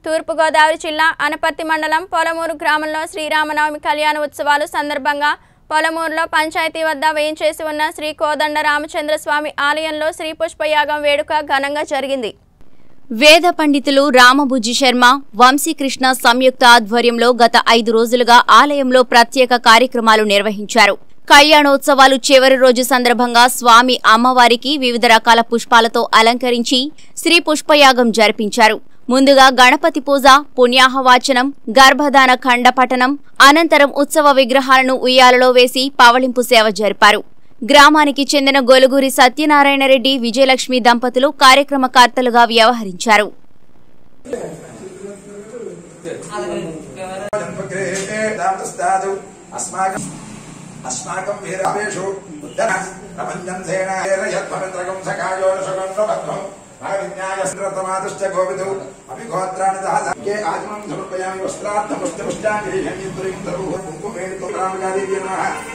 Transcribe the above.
తూర్పుగోదావరి జిల్లా అనపర్తి మండలం పొలమూరు గ్రామంలో శ్రీరామనవమి కళ్యాణ ఉత్సవాలు సందర్భంగా పొలమూరులో పంచాయతీ వద్ద వేయించేసి ఉన్న శ్రీ కోదండ రామచంద్ర స్వామి ఆలయంలో శ్రీ పుష్పయాగం వేడుక ఘనంగా జరిగింది వేద పండితులు రామబుజ్జి శర్మ వంశీకృష్ణ సంయుక్త ఆధ్వర్యంలో గత ఐదు రోజులుగా ఆలయంలో ప్రత్యేక కార్యక్రమాలు నిర్వహించారు కళ్యాణోత్సవాలు చివరి రోజు సందర్భంగా స్వామి అమ్మవారికి వివిధ రకాల పుష్పాలతో అలంకరించి శ్రీ పుష్పయాగం జరిపించారు ముందుగా గణపతి పూజ పుణ్యాహవాచనం గర్భధాన ఖండ పఠనం అనంతరం ఉత్సవ విగ్రహాలను ఉయ్యాలలో వేసి పవళింపు సేవ జరిపారు గ్రామానికి చెందిన గొలుగురి సత్యనారాయణ రెడ్డి విజయలక్ష్మి దంపతులు కార్యక్రమకర్తలుగా వ్యవహరించారు జన్మగ్రేదాస్తు అస్మాకం అస్మాకం వీరావేషు ఉద్దర ప్రపంచం సేనాయేన యద్భవిత్రకం సకాయో సుగంధబద్ధం భావిన్యాయస్రతమాదుశ్చ గోవిదు అపి గోత్రాన్ని దాకే ఆత్మం సమర్పయామి వస్త్రార్థం వస్త్రపుష్టాంగిరి కుంకుమేణి రామగాదేవి నమః